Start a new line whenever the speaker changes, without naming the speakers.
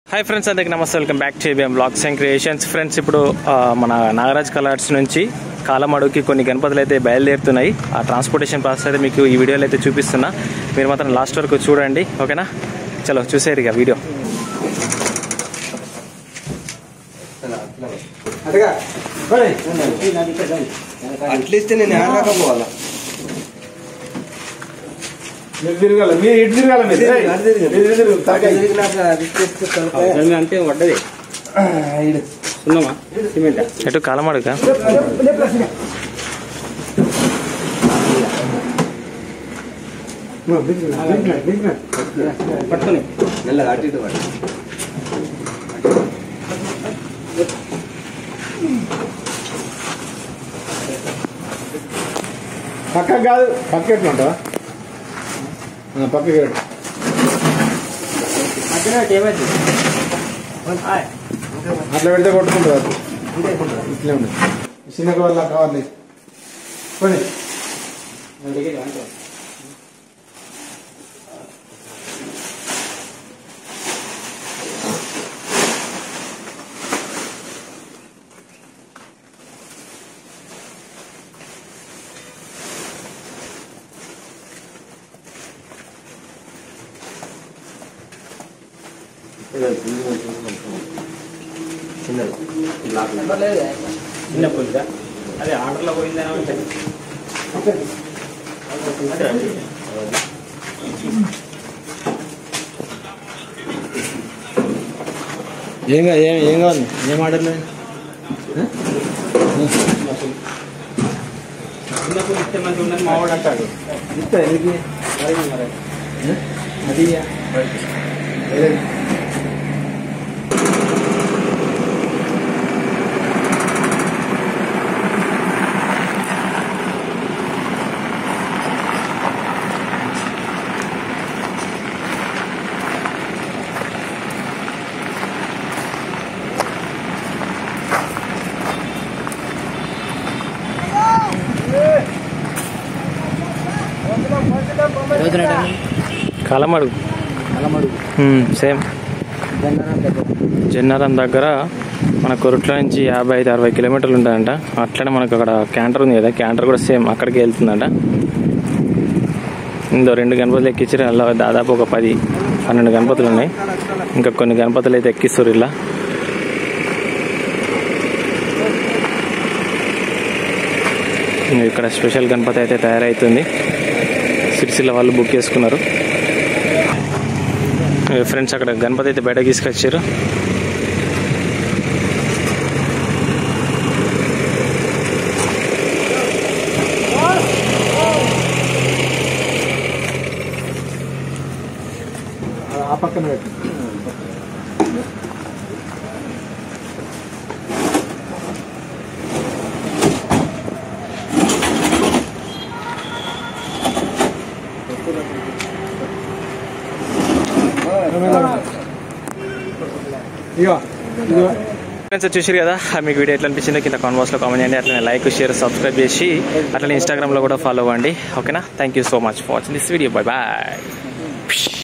Hi friends అందరికి నమస్తే welcome back to ABM blogs and creations friends ఇప్పుడు ఆ, మన నాగరాజ్ కలర్స్ నుంచి కాలమడుకి కొన్ని గణపతులు అయితే బయలుదేరుతున్నాయి ఆ ట్రాన్స్పోర్టేషన్ ప్రాసెస్ అయితే మీకు ఈ వీడియోలో అయితే చూపిస్తున్నా మీరు మాత్రం లాస్ట్ వరకు చూడండి ఓకేనా చలో చూసేరు ఇక వీడియో
అటుగా అట్లీస్ట్ నేను ఏడాక పోవాలా
మీరు తిరగాల మీరు ఇటు తిరగాల మీరు ఏయ్, మీరు తిరుగు, తలకాయ.
అంటే వడ్డది సున్నమా సిమెంట్
ఎటు కాలమడుగా
పట్టుకొని
మెల్లగా అటు ఇటు పట్టు.
పక్కకు కాదు పక్క ఎట్లా ఉంటావా ఆ, పక్కకి రండి. అట్లా పెడితే కొట్టుకుంటుంది అది ఇట్లా ఉంది చిన్న వాళ్ళ కావాలి కొని
చిన్న పులిదా అదే ఆర్డర్లో పోయిందని ఉంటుంది
ఏం కా- ఏం ఏం కావాలి ఏం ఆర్డర్ లేదు
చిన్న పులి ఇస్తే మంచిగా ఉందని మా వాడు అంటాడు
ఇస్తా ఎందుకు
సరే మరి.
అది
కాలమడుగు సేమ్ జన్నారం దగ్గర మన కొరుట్ల నుంచి యాభై ఐదు అరవై కిలోమీటర్లు ఉంటుందంట అట్లనే మనకు అక్కడ క్యాంటర్ ఉంది కదా క్యాంటర్ కూడా సేమ్ అక్కడికి వెళ్తుందంట ఇందో రెండు గణపతులు ఎక్కించారు అలా దాదాపు ఒక పది పన్నెండు గణపతులు ఉన్నాయి ఇంకా కొన్ని గణపతులు అయితే ఎక్కిస్తారు ఇలా ఇంకా ఇక్కడ స్పెషల్ గణపతి అయితే తయారవుతుంది సిరిసిల్ల వాళ్ళు బుక్ చేసుకున్నారు ఫ్రెండ్స్ అక్కడ గణపతి అయితే బయటకు తీసుకొచ్చారు
ఆ పక్కన పెట్టు ఇగో ఇదిగో
ఫ్రెండ్స్ చూసారు కదా మీకు వీడియో ఎట్లా అనిపించిందో కింద కాన్వర్స్లో కామెంట్ చేయండి అట్లనే లైక్ షేర్ సబ్స్క్రైబ్ చేసి అట్లనే ఇన్స్టాగ్రామ్లో కూడా ఫాలో అవ్వండి ఓకేనా thank you so much for watching this video bye bye